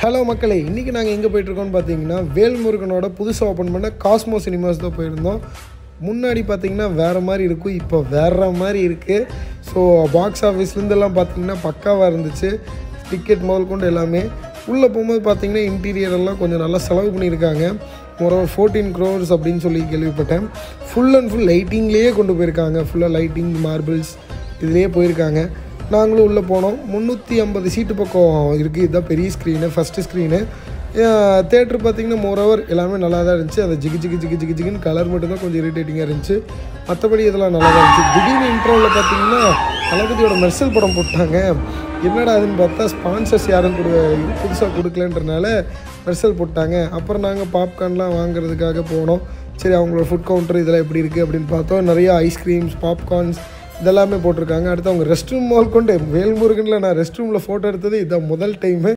hello மக்களே இன்றைக்கி நாங்கள் எங்கே போயிட்டுருக்கோம்னு பார்த்தீங்கன்னா வேல்முருகனோட புதுசாக ஓப்பன் பண்ண காஸ்மோ சினிமாஸ் தான் போயிருந்தோம் முன்னாடி பார்த்தீங்கன்னா வேறு மாதிரி இருக்கும் இப்போ வேற மாதிரி இருக்குது ஸோ பாக்ஸ் ஆஃபீஸ்லேருந்தெல்லாம் பார்த்தீங்கன்னா பக்காவாக இருந்துச்சு டிக்கெட் முதல் கொண்டு எல்லாமே உள்ளே போகும்போது பார்த்தீங்கன்னா இன்டீரியர் எல்லாம் கொஞ்சம் நல்லா செலவு பண்ணியிருக்காங்க ஒரு ஃபோர்டீன் க்ரோர்ஸ் அப்படின்னு சொல்லி கேள்விப்பட்டேன் ஃபுல் அண்ட் ஃபுல் லைட்டிங்லேயே கொண்டு போயிருக்காங்க ஃபுல்லாக லைட்டிங் மார்பிள்ஸ் இதுலேயே போயிருக்காங்க நாங்களும் உள்ளே போனோம் முந்நூற்றி ஐம்பது சீட்டு பக்கம் இருக்குது இதுதான் பெரிய ஸ்க்ரீனு ஃபஸ்ட்டு ஸ்க்ரீனு தேட்ரு பார்த்தீங்கன்னா மோரோவர் எல்லாமே நல்லா தான் இருந்துச்சு அந்த ஜிகு ஜிகு ஜிகு ஜிகு ஜிகுன்னு கலர் மட்டும்தான் கொஞ்சம் இரிட்டேட்டிங்காக இருந்துச்சு மற்றபடி இதெல்லாம் நல்லா தான் இருந்துச்சு திடீர்னு இன்ட்ரோவில் பார்த்தீங்கன்னா தளபதியோட மெர்சல் படம் போட்டாங்க என்னடா அதுன்னு பார்த்தா ஸ்பான்சர்ஸ் யாரும் கொடு புதுசாக கொடுக்கலன்றனால மெர்சல் போட்டாங்க அப்புறம் நாங்கள் பாப்கார்ன்லாம் வாங்குறதுக்காக போனோம் சரி அவங்களோட ஃபுட் கவுண்டர் இதெல்லாம் எப்படி இருக்குது அப்படின்னு பார்த்தோம் நிறைய ஐஸ்கிரீம்ஸ் பாப்கார்ன்ஸ் இதெல்லாமே போட்டிருக்காங்க அடுத்து அவங்க ரெஸ்ட் ரூம் முதல் கொண்டு வேல்முருகனில் நான் ரெஸ்ட் ரூமில் ஃபோட்டோ எடுத்தது இதான் முதல் டைமு